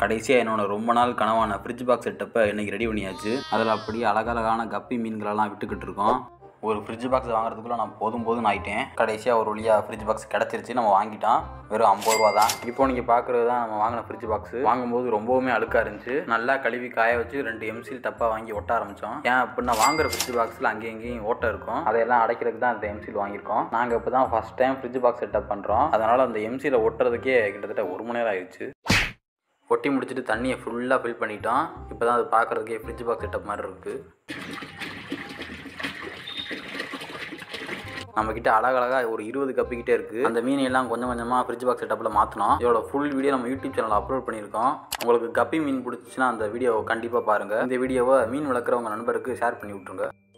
கடைசியாக என்னோட ரொம்ப நாள் கனவான ஃப்ரிட்ஜ் பாக்ஸ் செட்டப்பை இன்னைக்கு ரெடி பண்ணியாச்சு அதில் அப்படியே அழகழகான கப்பி மீன்களெல்லாம் விட்டுக்கிட்டு இருக்கோம் ஒரு ஃப்ரிட்ஜ் பாக்ஸ் வாங்குறதுக்குள்ள நான் போதும் போதும் ஆயிட்டேன் கடைசியாக ஒரு வழியாக ஃப்ரிட்ஜ் பாக்ஸ் கிடச்சிருச்சு நம்ம வாங்கிட்டோம் வெறும் ஐம்பது ரூபா தான் இப்போ நீங்கள் பார்க்குறது தான் நம்ம வாங்கின ஃப்ரிட்ஜ் பாக்ஸ் வாங்கும்போது ரொம்பவுமே அழுக்காக இருந்துச்சு நல்லா கழுவி காய வச்சு ரெண்டு எம்சில் டப்பா வாங்கி ஒட்ட ஆரம்பித்தோம் ஏன் அப்படின்னா வாங்குற ஃப்ரிட்ஜ் பாக்ஸில் அங்கேயும் இங்கேயும் ஓட்டை இருக்கும் அதையெல்லாம் அடைக்கிறதுக்கு தான் இந்த எம்சில் வாங்கியிருக்கோம் நாங்கள் இப்போ தான் first time fridge box setup பண்ணுறோம் அதனால் அந்த எம்சியில் ஒட்டுறதுக்கே கிட்டத்தட்ட ஒரு மணி நேரம் ஆயிடுச்சு ஒட்டி முடிச்சுட்டு தண்ணியை ஃபுல்லாக ஃபில் பண்ணிட்டோம் இப்போ தான் அது பார்க்குறதுக்கே ஃப்ரிட்ஜ் பாக்ஸ் செட்டப் மாதிரி இருக்குது நம்மக்கிட்ட அழகழகா ஒரு இருபது கப்பிக்கிட்டே இருக்குது அந்த மீனை எல்லாம் கொஞ்சம் கொஞ்சமாக ஃப்ரிட்ஜ் பாக்ஸ் செட்டப்பில் மாற்றினோம் இதோட ஃபுல் வீடியோ நம்ம யூடியூப் சேனலில் அப்லோட் பண்ணியிருக்கோம் உங்களுக்கு கப்பி மீன் பிடிச்சிச்சுன்னா அந்த வீடியோவை கண்டிப்பாக பாருங்கள் இந்த வீடியோவை மீன் வளர்க்குறவங்க நண்பருக்கு ஷேர் பண்ணி விட்ருங்க